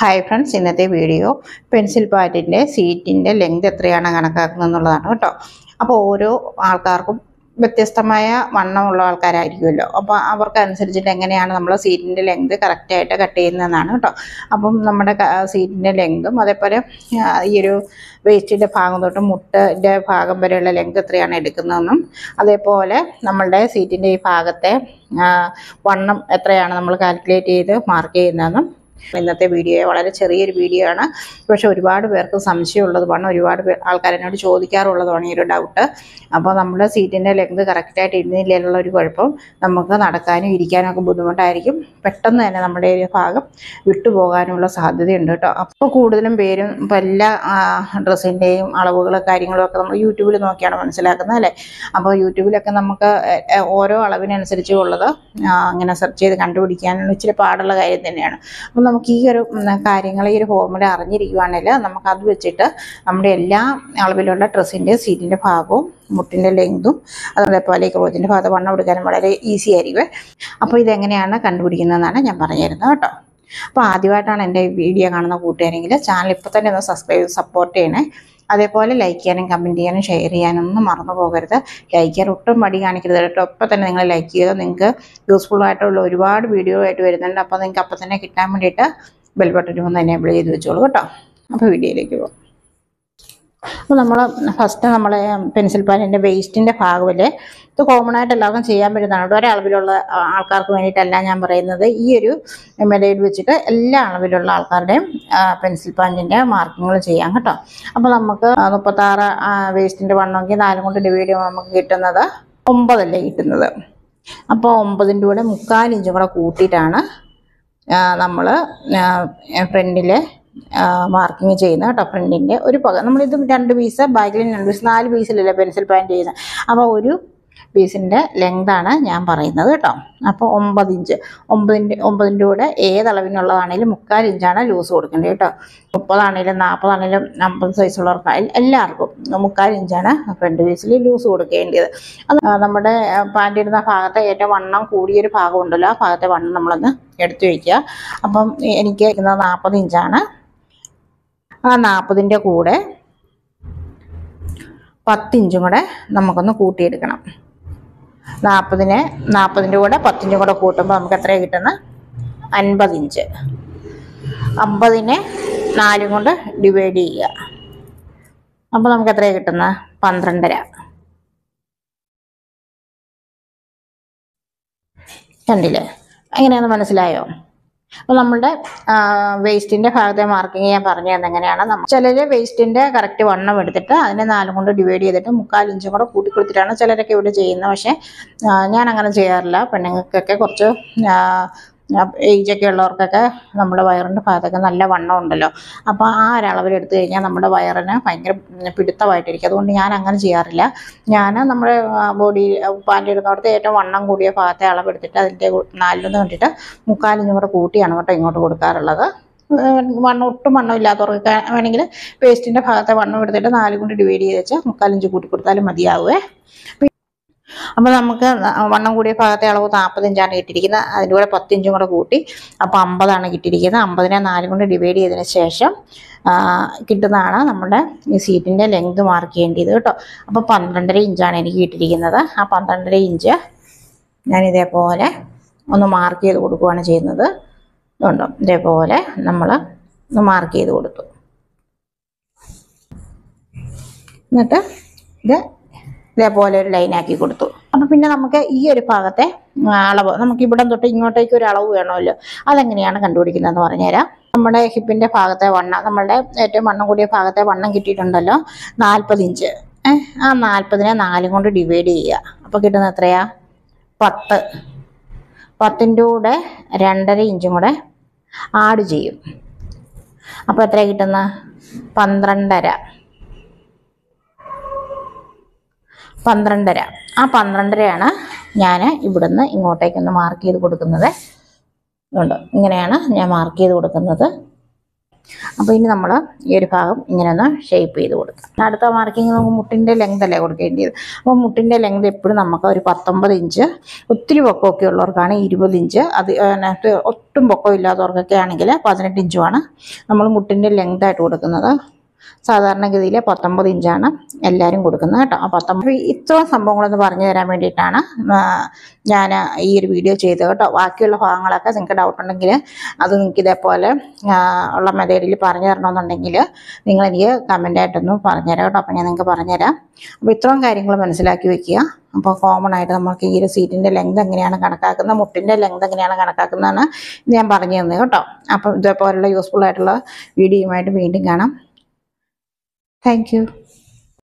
hi friends ഇന്നത്തെ video pencil പാറ്റിൻ്റെ സീറ്റിൻ്റെ ലെങ്ത് എത്രയാണ് കണക്കാക്കുന്നത് എന്നുള്ളതാണ് കേട്ടോ അപ്പോൾ ഓരോ ആൾക്കാർക്കും വ്യത്യസ്തമായ വണ്ണമുള്ള ആൾക്കാരായിരിക്കുമല്ലോ അപ്പോൾ അവർക്കനുസരിച്ചിട്ട് എങ്ങനെയാണ് നമ്മൾ സീറ്റിൻ്റെ ലെങ്ത് കറക്റ്റായിട്ട് കട്ട് ചെയ്യുന്നതെന്നാണ് കേട്ടോ അപ്പം നമ്മുടെ സീറ്റിൻ്റെ ലെങ്തും അതേപോലെ ആ, ഈ ഒരു വേസ്റ്റിൻ്റെ ഭാഗം തൊട്ട് മുട്ടിൻ്റെ ഭാഗം വരെയുള്ള ലെങ്ത് എത്രയാണ് എടുക്കുന്നതെന്നും അതേപോലെ നമ്മളുടെ സീറ്റിൻ്റെ ഈ ഭാഗത്തെ ആ, വണ്ണം എത്രയാണ് നമ്മൾ കാൽക്കുലേറ്റ് ചെയ്ത് മാർക്ക് ചെയ്യുന്നതെന്നും ഇന്നത്തെ വീഡിയോ വളരെ ചെറിയൊരു വീഡിയോ ആണ് പക്ഷെ ഒരുപാട് പേർക്ക് സംശയമുള്ളതുമാണ് ഒരുപാട് പേർ ആൾക്കാർ എന്നോട് ചോദിക്കാറുള്ളതുമാണ് ഈ ഒരു ഡൗട്ട് അപ്പോൾ നമ്മുടെ സീറ്റിൻ്റെ ലെങ്ത് കറക്റ്റായിട്ട് ഇരുന്നില്ല ഒരു കുഴപ്പം നമുക്ക് നടക്കാനും ഇരിക്കാനും ഒക്കെ ബുദ്ധിമുട്ടായിരിക്കും പെട്ടെന്ന് തന്നെ നമ്മുടെ ഒരു ഭാഗം വിട്ടുപോകാനുള്ള സാധ്യതയുണ്ട് കേട്ടോ അപ്പോൾ കൂടുതലും പേരും ഇപ്പോൾ എല്ലാ ഡ്രസ്സിൻ്റെയും അളവുകൾ കാര്യങ്ങളും ഒക്കെ നമ്മൾ യൂട്യൂബിൽ നോക്കിയാണ് മനസ്സിലാക്കുന്നത് അല്ലേ അപ്പോൾ യൂട്യൂബിലൊക്കെ നമുക്ക് എ- എ- ഓരോ അളവിനനുസരിച്ച് ഉള്ളത് ആ, അങ്ങനെ സെർച്ച് ചെയ്ത് കണ്ടുപിടിക്കാനുള്ള ഇച്ചിരി പാടുള്ള കാര്യം തന്നെയാണ് അപ്പം നമുക്ക് ഈ ഒരു ഉം, കാര്യങ്ങൾ ഈ ഒരു ഫോർമുല അറിഞ്ഞിരിക്കുവാണെങ്കിൽ നമുക്ക് അത് വെച്ചിട്ട് നമ്മുടെ എല്ലാ അളവിലുള്ള ഡ്രസ്സിൻ്റെ സീറ്റിൻ്റെ ഭാഗവും മുട്ടിൻ്റെ ലെങ്തും അതേപോലെ ഈ ക്രോച്ചിൻ്റെ ഭാഗത്ത് വണ്ണം എടുക്കാനും വളരെ ഈസി ആയിരിക്കും അപ്പോൾ ഇതെങ്ങനെയാണ് കണ്ടുപിടിക്കുന്നതെന്നാണ് ഞാൻ പറഞ്ഞു തരുന്നത് കേട്ടോ അപ്പോൾ ആദ്യമായിട്ടാണ് എൻ്റെ ഈ വീഡിയോ കാണുന്ന കൂട്ടുകാരെങ്കിൽ ചാനൽ ഇപ്പോൾ തന്നെ ഒന്ന് സബ്സ്ക്രൈബ് ചെയ്ത് സപ്പോർട്ട് ചെയ്യണേ അതേപോലെ ലൈക്ക് ചെയ്യാനും കമൻറ്റ് ചെയ്യാനും ഷെയർ ചെയ്യാനും ഒന്നും മറന്നു പോകരുത് ലൈക്ക് ചെയ്യാൻ ഒട്ടും മടി കാണിക്കരുത് കേട്ടോ അപ്പോൾ തന്നെ നിങ്ങൾ ലൈക്ക് ചെയ്യുക നിങ്ങൾക്ക് യൂസ്ഫുൾ ആയിട്ടുള്ള ഒരുപാട് വീഡിയോ ആയിട്ട് വരുന്നുണ്ട് അപ്പോൾ നിങ്ങൾക്ക് അപ്പോൾ തന്നെ കിട്ടാൻ വേണ്ടിയിട്ട് ബെൽ ബട്ടൺ ഒന്ന് എനേബിൾ ചെയ്ത് വെച്ചോളൂ കേട്ടോ അപ്പോൾ വീഡിയോയിലേക്ക് പോകും അപ്പോൾ നമ്മൾ ഫസ്റ്റ് നമ്മൾ പെൻസിൽ പാനിൻ്റെ വേസ്റ്റിൻ്റെ ഭാഗമല്ലേ ഇത് കോമൺ ആയിട്ട് എല്ലാവർക്കും ചെയ്യാൻ പറ്റുന്നതാണ് ഒരേ അളവിലുള്ള ആ, ആൾക്കാർക്ക് വേണ്ടിയിട്ടല്ല ഞാൻ പറയുന്നത് ഈ ഒരു മെത്തേഡ് വെച്ചിട്ട് എല്ലാ അളവിലുള്ള ആൾക്കാരുടെയും പെൻസിൽ പാൻറ്റിൻ്റെ മാർക്കിങ്ങൾ ചെയ്യാം കേട്ടോ അപ്പോൾ നമുക്ക് ആ, മുപ്പത്താറ് വേസ്റ്റിൻ്റെ വണ്ണമെങ്കിൽ നാലും കൊണ്ട് ഡിവൈഡ് ചെയ്യുമ്പോൾ നമുക്ക് കിട്ടുന്നത് ഒമ്പതല്ലേ കിട്ടുന്നത് അപ്പോൾ ഒമ്പതിൻ്റെ കൂടെ മുക്കാൽ ഇഞ്ചും കൂടെ കൂട്ടിയിട്ടാണ് നമ്മൾ ഫ്രണ്ടിൽ മാർക്കിങ് ചെയ്യുന്നത് കേട്ടോ ഫ്രണ്ടിൻ്റെ ഒരു പക നമ്മളിത് രണ്ട് പീസ് ബാക്കിൽ രണ്ട് പീസ് നാല് പീസിലല്ലേ പെൻസിൽ പാൻറ്റ് ചെയ്യുന്നത് അപ്പോൾ ഒരു പീസിൻ്റെ ലെങ്താണ് ഞാൻ പറയുന്നത് കേട്ടോ അപ്പോൾ ഒമ്പത് ഇഞ്ച് ഒമ്പതിൻ്റെ ഒമ്പതിൻ്റെ കൂടെ ഏതളവിനുള്ളതാണെങ്കിലും മുക്കാൽ ഇഞ്ചാണ് ലൂസ് കൊടുക്കേണ്ടത് കേട്ടോ മുപ്പതാണെങ്കിലും നാൽപ്പതാണെങ്കിലും അമ്പത് സൈസുള്ളവർക്ക് എൽ- എല്ലാവർക്കും മുക്കാൽ ഇഞ്ചാണ് ഫ്രണ്ട് പീസിൽ ലൂസ് കൊടുക്കേണ്ടത് അത് നമ്മുടെ പാൻറ് ഇടുന്ന ഭാഗത്തെ ഏറ്റവും വണ്ണം കൂടിയൊരു ഭാഗം ഉണ്ടല്ലോ ആ ഭാഗത്തെ വണ്ണം നമ്മളൊന്ന് എടുത്തു വയ്ക്കുക അപ്പം എനിക്ക് ഇരിക്കുന്നത് നാൽപ്പത് ഇഞ്ചാണ് ആ നാൽപ്പതിൻ്റെ കൂടെ പത്തിഞ്ചും കൂടെ നമുക്കൊന്ന് കൂട്ടിയെടുക്കണം നാൽപ്പതിനെ നാൽപ്പതിൻ്റെ കൂടെ പത്തിൻ്റെ കൂടെ കൂട്ടുമ്പോൾ നമുക്ക് എത്രയാണ് കിട്ടുന്നത് അൻപത് ഇഞ്ച് അമ്പതിനെ നാലും കൊണ്ട് ഡിവൈഡ് ചെയ്യുക അപ്പോൾ നമുക്ക് എത്രയാണ് കിട്ടുന്നത് പന്ത്രണ്ടര കണ്ടില്ലേ എങ്ങനെയാന്ന് മനസ്സിലായോ അപ്പോൾ നമ്മളുടെ വേസ്റ്റിൻ്റെ ഭാഗത്തെ മാർക്കിങ് ഞാൻ പറഞ്ഞു തന്നെ എങ്ങനെയാണ് നമ്മൾ ചിലർ വേസ്റ്റിൻ്റെ കറക്റ്റ് വണ്ണം എടുത്തിട്ട് അതിനെ നാലും കൊണ്ട് ഡിവൈഡ് ചെയ്തിട്ട് മുക്കാൽ ഇഞ്ചും കൂടെ കൂട്ടി കൊടുത്തിട്ടാണ് ചിലരൊക്കെ ഇവിടെ ചെയ്യുന്നത് പക്ഷേ ആ, ഞാൻ അങ്ങനെ ചെയ്യാറില്ല പെണ്ണുങ്ങൾക്കൊക്കെ കുറച്ച് ഏജൊക്കെ ഉള്ളവർക്കൊക്കെ നമ്മുടെ വയറിൻ്റെ ഭാഗത്തൊക്കെ നല്ല വണ്ണം ഉണ്ടല്ലോ അപ്പോൾ ആ ഒരളവിൽ എടുത്തു കഴിഞ്ഞാൽ നമ്മുടെ വയറിന് ഭയങ്കര പിടുത്തമായിട്ടിരിക്കും അതുകൊണ്ട് ഞാൻ അങ്ങനെ ചെയ്യാറില്ല ഞാൻ നമ്മുടെ ബോഡി പാൻറ് ഇടുന്നിടത്ത് ഏറ്റവും വണ്ണം കൂടിയ ഭാഗത്തെ അളവെടുത്തിട്ട് അതിൻ്റെ നാലിലൊന്ന് കണ്ടിട്ട് മുക്കാലിഞ്ചും കൂടെ കൂട്ടിയാണ് കേട്ടോ ഇങ്ങോട്ട് കൊടുക്കാറുള്ളത് ഏഹ് വണ്ണം ഒട്ടും വണ്ണം ഇല്ലാത്തവർക്ക് വേണമെങ്കിൽ പേസ്റ്റിൻ്റെ ഭാഗത്തെ വണ്ണം എടുത്തിട്ട് നാലും കൊണ്ട് ഡിവൈഡ് ചെയ്ത് വെച്ച് മുക്കാലിഞ്ച് കൂട്ടി കൊടുത്താലും മതിയാവുമേ അപ്പോൾ നമുക്ക് വണ്ണം കൂടിയ ഭാഗത്തെ അളവ് നാൽപ്പത്തഞ്ചാണ് കിട്ടിയിരിക്കുന്നത് അതിൻ്റെ കൂടെ പത്തിഞ്ചും കൂടെ കൂട്ടി അപ്പോൾ അമ്പതാണ് കിട്ടിയിരിക്കുന്നത് അമ്പതിനെ നാലും കൊണ്ട് ഡിവൈഡ് ചെയ്തതിന് ശേഷം ആ, കിട്ടുന്നതാണ് നമ്മുടെ ഈ സീറ്റിൻ്റെ ലെങ്ത് മാർക്ക് ചെയ്യേണ്ടത് കേട്ടോ അപ്പോൾ പന്ത്രണ്ടര ഇഞ്ചാണ് എനിക്ക് കിട്ടിയിരിക്കുന്നത് ആ പന്ത്രണ്ടര ഇഞ്ച് ഞാൻ ഇതേപോലെ ഒന്ന് മാർക്ക് ചെയ്ത് കൊടുക്കുകയാണ് ചെയ്യുന്നത് ഇതുണ്ടോ ഇതേപോലെ നമ്മൾ ഒന്ന് മാർക്ക് ചെയ്ത് കൊടുത്തു എന്നിട്ട് ഇത് ഇതേപോലെ ഒരു ലൈനാക്കി കൊടുത്തു അപ്പം പിന്നെ നമുക്ക് ഈ ഒരു ഭാഗത്തെ ആ, അളവ് നമുക്ക് ഇവിടം തൊട്ട് ഇങ്ങോട്ടേക്ക് ഒരു അളവ് വേണമല്ലോ അതെങ്ങനെയാണ് കണ്ടുപിടിക്കുന്നതെന്ന് പറഞ്ഞുതരാം നമ്മുടെ ഹിപ്പിൻ്റെ ഭാഗത്തെ വണ്ണം നമ്മളുടെ ഏറ്റവും വണ്ണം കൂടിയ ഭാഗത്തെ വണ്ണം കിട്ടിയിട്ടുണ്ടല്ലോ നാൽപ്പത് ഇഞ്ച് ഏഹ് ആ നാൽപ്പതിനെ നാലും കൊണ്ട് ഡിവൈഡ് ചെയ്യുക അപ്പോൾ കിട്ടുന്ന എത്രയാ പത്ത് പത്തിൻ്റെ കൂടെ രണ്ടര ഇഞ്ചും കൂടെ ആഡ് ചെയ്യും അപ്പോൾ എത്ര കിട്ടുന്ന പന്ത്രണ്ടര പന്ത്രണ്ടര ആ പന്ത്രണ്ടരയാണ് ഞാൻ ഇവിടുന്ന് ഇങ്ങോട്ടേക്കൊന്ന് മാർക്ക് ചെയ്ത് കൊടുക്കുന്നത് ഉണ്ട് ഇങ്ങനെയാണ് ഞാൻ മാർക്ക് ചെയ്ത് കൊടുക്കുന്നത് അപ്പോൾ ഇനി നമ്മൾ ഈ ഒരു ഭാഗം ഇങ്ങനെ ഒന്ന് ഷേപ്പ് ചെയ്ത് കൊടുക്കാം അടുത്ത മാർക്കിങ് നമുക്ക് മുട്ടിൻ്റെ ലെങ്ത് അല്ലേ കൊടുക്കേണ്ടത് അപ്പോൾ മുട്ടിൻ്റെ ലെങ്ത് എപ്പോഴും നമുക്ക് ഒരു പത്തൊമ്പത് ഇഞ്ച് ഒത്തിരി പൊക്കമൊക്കെ ഉള്ളവർക്കാണ് ഇരുപത് ഇഞ്ച് അത് അതിനകത്ത് ഒട്ടും പൊക്കം ഇല്ലാത്തവർക്കൊക്കെ ആണെങ്കിൽ പതിനെട്ട് ഇഞ്ചുമാണ് നമ്മൾ മുട്ടിൻ്റെ ലെങ്ത് ആയിട്ട് കൊടുക്കുന്നത് സാധാരണഗതിയിൽ പത്തൊമ്പത് ഇഞ്ചാണ് എല്ലാവരും കൊടുക്കുന്നത് കേട്ടോ ആ പത്തൊമ്പത് ഇത്രയും സംഭവങ്ങളൊന്ന് പറഞ്ഞു തരാൻ വേണ്ടിയിട്ടാണ് ഞാൻ ഈ ഒരു വീഡിയോ ചെയ്തത് കേട്ടോ ബാക്കിയുള്ള ഭാഗങ്ങളൊക്കെ നിങ്ങൾക്ക് ഡൗട്ട് ഉണ്ടെങ്കിൽ അത് നിങ്ങൾക്ക് ഇതേപോലെ ആ, ഉള്ള മെത്തേഡിൽ പറഞ്ഞു തരണമെന്നുണ്ടെങ്കിൽ നിങ്ങൾ എനിക്ക് കമൻ്റായിട്ടൊന്ന് പറഞ്ഞുതരാം കേട്ടോ അപ്പോൾ ഞാൻ നിങ്ങൾക്ക് പറഞ്ഞുതരാം അപ്പോൾ ഇത്രയും കാര്യങ്ങൾ മനസ്സിലാക്കി വെക്കുക അപ്പോൾ കോമൺ ആയിട്ട് നമുക്ക് ഈ ഒരു സീറ്റിൻ്റെ ലെങ്ത് എങ്ങനെയാണ് കണക്കാക്കുന്നത് മുട്ടിൻ്റെ ലെങ്ത് എങ്ങനെയാണ് കണക്കാക്കുന്നതാണ് ഞാൻ പറഞ്ഞു തന്നത് കേട്ടോ അപ്പം ഇതേപോലുള്ള യൂസ്ഫുൾ ആയിട്ടുള്ള വീഡിയോയുമായിട്ട് വീണ്ടും കാണാം താങ്ക് യു